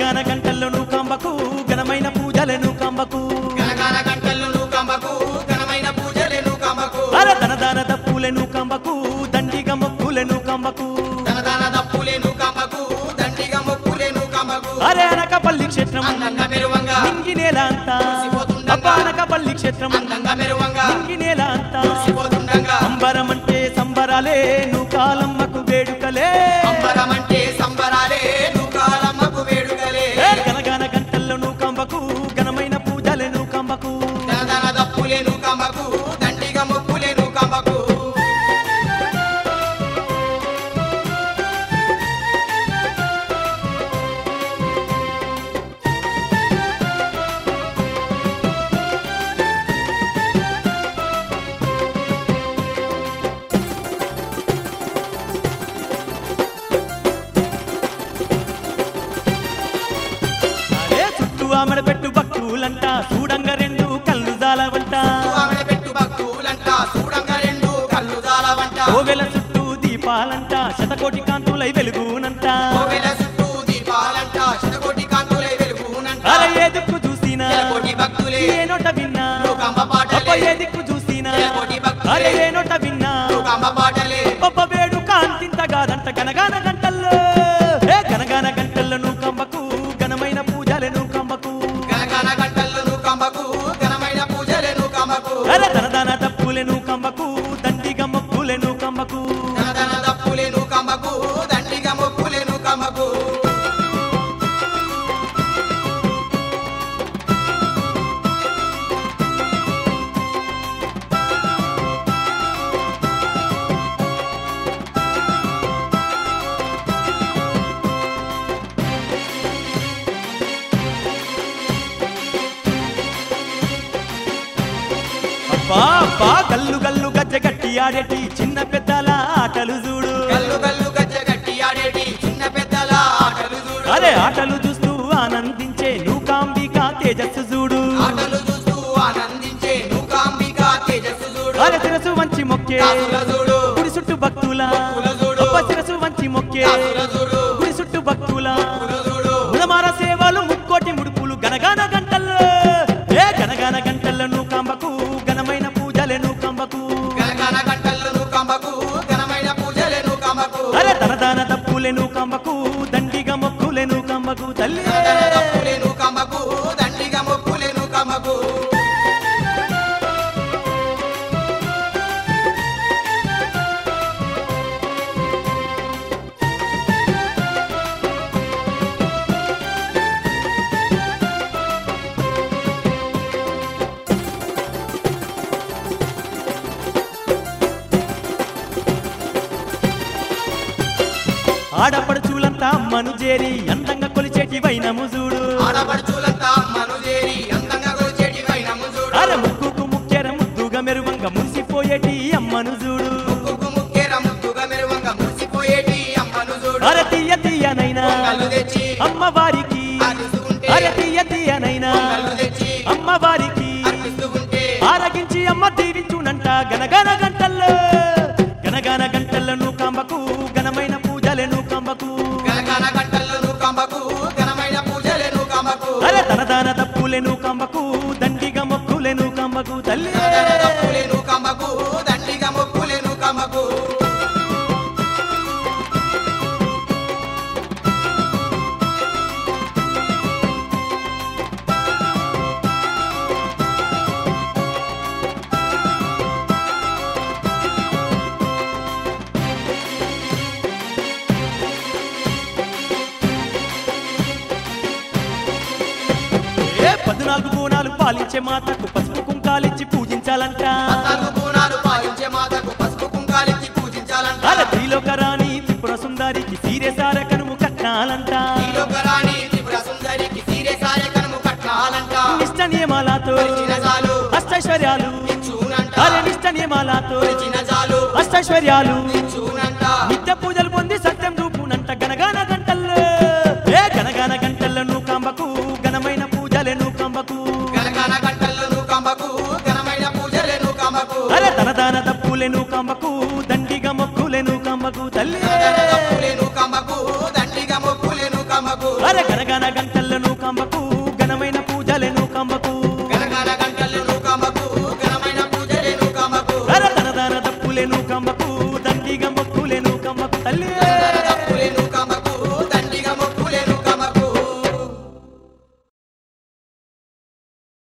గనగాన గంటల్లో నూకాంబకు ఘనమైన పూజలను కంబకు గనగాన గంటలు నూకంబకు ఘనమైన పూజలే నూకంబకు అర ధనదాన దప్పులను కంబకు దండిగ మొక్కులను కంబకు ధనదాన దప్పులే నూకంబకు దండిగా మొక్కులే నూకంబకు అరే అనకపల్లి క్షేత్రం అందంగా మెరువంగా నింగి నేల అంతా మురిసిపోతుండగా. అబ్బా అనకపల్లి క్షేత్రం అందంగా మెరువంగా నింగి నేల అంతా మురిసిపోతుండగా అంబరం అంటే సంబరాలే నూకాలమ్మకు వేడుకలే అంబరమంటే సంబరాలే నూకాలమ్మకు వేడుకలే ఏ గనగాన గంటల్లో నూకంబకు ఘనమైన పూజలను కంబకు ధనదాన దప్పులే నూకంబకు దండిగా మొక్కులే నూకంబకు అరే చుట్టూ ఆమెడ పెట్టు భక్తులంట చూడంగ రెండు కళ్ళు జాలవంట ఆమెడ పెట్టు భక్తులంట చూడంగా రెండు కళ్ళు జాలవంట కోవెల చుట్టూ దీపాలంట శతకోటి కాంతులై వెలుగునంట కోవెల చుట్టూ దీపాలంట శతకోటి కాంతులై వెలుగునంట అరే ఏ దిక్కు చూసినా శతకోటి భక్తులే ఏ నోట విన్నా నూకంబ పాటలే. అబ్బ ఏ దిక్కు చూసినా శతకోటి భక్తులే. అరే ఏ నోట విన్నా నూకంబ పాటలే ఒబ్బ వేడు కాంతింతగాదంట గనగాన గంటల్లో ఏ గనగాన గంటల్లో నూకంబకు ఘనమైన పూజలను కంబకు గనగన గంటల్లో నూకంబకు ఘనమైన పూజలే నూకంబకు అరే ధనదాన తప్పులెను కంబకు దండిగ మొక్కులెను కంబకు ధనధన దప్పులే నూకంబకు దండిగా మొక్కులే నూకంబకు అబ్బా అబ్బా గల్లు గల్లు గజ్జ గట్టి ఆడేటి చిన్న పెద్దల ఆటలు చూడు గల్లు గల్లు గజ్జ గట్టి ఆడేటి చిన్న పెద్దల ఆటలు చూడు అరే ఆటలు చూస్తూ ఆనందించే నూకాంబిక తేజస్సు చూడు ఆటలు చూస్తూ ఆనందించే నూకాంబిక తేజస్సు చూడు అరే శిరసు వంచి మొక్కే దాసుల చూడు గుడి చుట్టూ భక్తుల భక్తుల చూడు. అబ్బా శిరసు వంచి మొక్కే దాసుల చూడు గుడి చుట్టూ భక్తుల భక్తుల చూడు ఉదమార సేవలు ముక్కోటి ముడుపులు గనగాన గంటల్లో ఏ గనగాన గంటల్లో నూకాంబకు ఘనమైన పూజలే నూకాంబకు గనగన గంటల్లో నూకంబకు ఘనమైన పూజలే నూకంబకు అరే తనదాన తప్పులెను కంబకు దండిగ మొక్కులెను కంబకు తల్లి ధనధన దప్పులే నూకంబకు దండిగా మొక్కులే నూకంబకు ఆడపడుచులంతా అమ్మను చేరి అందంగా కొలిచేటి వైనము చూడు ఆడపడుచులంతా మనుజేరి అందంగా కొలిచేటి వైనము చూడు అరే ముక్కుకు ముక్కెర ముద్దుగా మెరువంగా మురిసిపోయేటి అమ్మను చూడు ముక్కుకు ముక్కేర ముద్దుగా మెరువంగా మురిసిపోయేటి అమ్మను చూడు అరే తీయ తీయనైనా కళ్ళు తెచ్చి అమ్మవారికి అరుస్తూ ఉంటే అరే తీయ తీయనైనా కళ్ళు తెచ్చి అమ్మవారికి అర్పిస్తూ ఉంటే ఆరగించి అమ్మ దీవించునంట గనగన గంటల్లో గనగన గంటల్లో నూకాంబకు ఘనమైన పూజలే నూకాంబకు గనగన గంటల్లో నూకంబకు ఘనమైన పూజలే నూకంబకు అరే తనదాన తప్పులెను కంబకు దండిగ మొక్కులెను కంబకు తల్లి ధనధన దప్పులే నూకంబకు దండిగా మొక్కులే నూకంబకు ఏ పద్నాలుగు బోనాలు పాలించే మాతకు పసుపు కుంకాలిచ్చి పూజించాలంట పద్నాలుగు బోనాలు పాలించే మాతకు పసుపు కుంకాలిచ్చి పూజించాలంట అరే త్రిలోక రాణి త్రిపుర సుందరికి సీరే సార కనుము కట్నాలంట త్రిలోకరాణి త్రిపుర సుందరికి సీరే సారే కనుము కట్నాలంట నిష్ట నియమాలతో కొలిచిన చాలు అష్టైశ్వర్యాలు ఇచ్చునంట అరే నిష్ట నియమాలతో కొలిచిన చాలు అష్టైశ్వర్యాలు ఇచ్చునంట నిత్య పూజలు పొంది సత్యం రూపునంట గనగాన గంటల్లో ఏ గనగాన గంటల్లో నూకాంబకు ఘనమైన పూజలే నూకాంబకు గనగన గంటల్లో నూకంబకు ఘనమైన పూజలే నూకంబకు అరే తనదాన తప్పులెను కంబకు దండిగ మొక్కులెను కంబకు తల్లి ధనధన దప్పులే నూకంబకు దండిగా మొక్కులే నూకంబకు అరే గనగన గనగన గంటల్లో నూకాంబకు ఘనమైన పూజలే నూకాంబకు గనగన గంటలు నూకాంబకు ఘనమైన పూజలే నూకాంబకు రర తన దాన దప్పులే నూకాంబకు